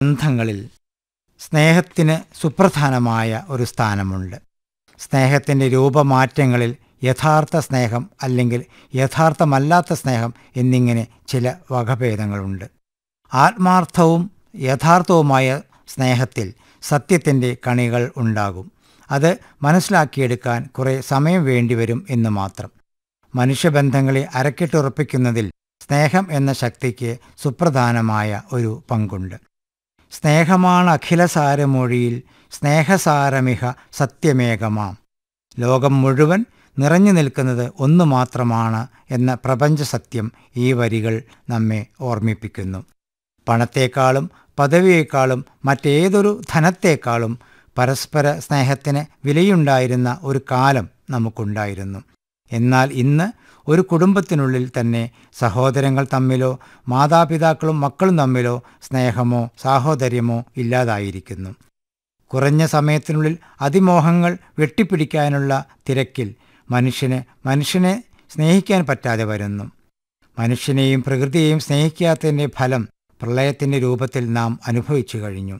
ബന്ധങ്ങളിൽ സ്നേഹത്തിന് സുപ്രധാനമായ ഒരു സ്ഥാനമുണ്ട് സ്നേഹത്തിൻ്റെ രൂപമാറ്റങ്ങളിൽ യഥാർത്ഥ സ്നേഹം അല്ലെങ്കിൽ യഥാർത്ഥമല്ലാത്ത സ്നേഹം എന്നിങ്ങനെ ചില വകഭേദങ്ങളുണ്ട് ആത്മാർത്ഥവും യഥാർത്ഥവുമായ സ്നേഹത്തിൽ സത്യത്തിൻ്റെ കണികൾ ഉണ്ടാകും അത് മനസ്സിലാക്കിയെടുക്കാൻ കുറേ സമയം വേണ്ടിവരും എന്ന് മാത്രം മനുഷ്യബന്ധങ്ങളെ അരക്കിട്ടുറപ്പിക്കുന്നതിൽ സ്നേഹം എന്ന ശക്തിക്ക് സുപ്രധാനമായ ഒരു പങ്കുണ്ട് സ്നേഹമാണ് അഖിലസാരമൊഴിയിൽ സ്നേഹസാരമിഹ സത്യമേകമാം ലോകം മുഴുവൻ നിറഞ്ഞു നിൽക്കുന്നത് ഒന്നു മാത്രമാണ് എന്ന പ്രപഞ്ച സത്യം ഈ വരികൾ നമ്മെ ഓർമ്മിപ്പിക്കുന്നു പണത്തേക്കാളും പദവിയേക്കാളും മറ്റേതൊരു ധനത്തേക്കാളും പരസ്പര സ്നേഹത്തിന് വിലയുണ്ടായിരുന്ന ഒരു കാലം നമുക്കുണ്ടായിരുന്നു എന്നാൽ ഇന്ന് ഒരു കുടുംബത്തിനുള്ളിൽ തന്നെ സഹോദരങ്ങൾ തമ്മിലോ മാതാപിതാക്കളും മക്കളും തമ്മിലോ സ്നേഹമോ സാഹോദര്യമോ ഇല്ലാതായിരിക്കുന്നു കുറഞ്ഞ സമയത്തിനുള്ളിൽ അതിമോഹങ്ങൾ വെട്ടിപ്പിടിക്കാനുള്ള തിരക്കിൽ മനുഷ്യന് മനുഷ്യനെ സ്നേഹിക്കാൻ പറ്റാതെ വരുന്നു മനുഷ്യനെയും പ്രകൃതിയെയും സ്നേഹിക്കാത്തതിൻ്റെ ഫലം പ്രളയത്തിൻ്റെ രൂപത്തിൽ നാം അനുഭവിച്ചു കഴിഞ്ഞു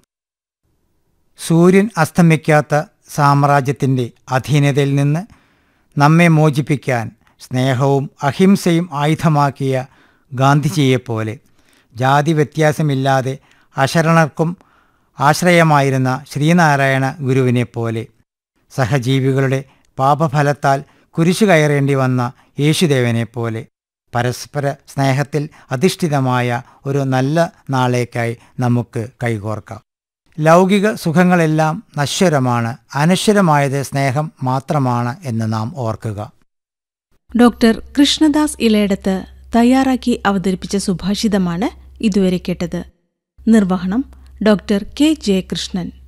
സൂര്യൻ അസ്തമിക്കാത്ത സാമ്രാജ്യത്തിൻ്റെ അധീനതയിൽ നിന്ന് നമ്മെ മോചിപ്പിക്കാൻ സ്നേഹവും അഹിംസയും ആയുധമാക്കിയ ഗാന്ധിജിയെപ്പോലെ ജാതി വ്യത്യാസമില്ലാതെ അശരണർക്കും ആശ്രയമായിരുന്ന ശ്രീനാരായണ ഗുരുവിനെപ്പോലെ സഹജീവികളുടെ പാപഫലത്താൽ കുരിശു കയറേണ്ടി വന്ന യേശുദേവനെപ്പോലെ പരസ്പര സ്നേഹത്തിൽ അധിഷ്ഠിതമായ ഒരു നല്ല നാളേക്കായി നമുക്ക് കൈകോർക്കാം ലൗകിക സുഖങ്ങളെല്ലാം നശ്വരമാണ് അനശ്വരമായത് സ്നേഹം മാത്രമാണ് എന്ന് നാം ഓർക്കുക ഡോക്ടർ കൃഷ്ണദാസ് ഇലയിടത്ത് തയ്യാറാക്കി അവതരിപ്പിച്ച സുഭാഷിതമാണ് ഇതുവരെ കേട്ടത് നിർവഹണം ഡോക്ടർ കെ ജയകൃഷ്ണൻ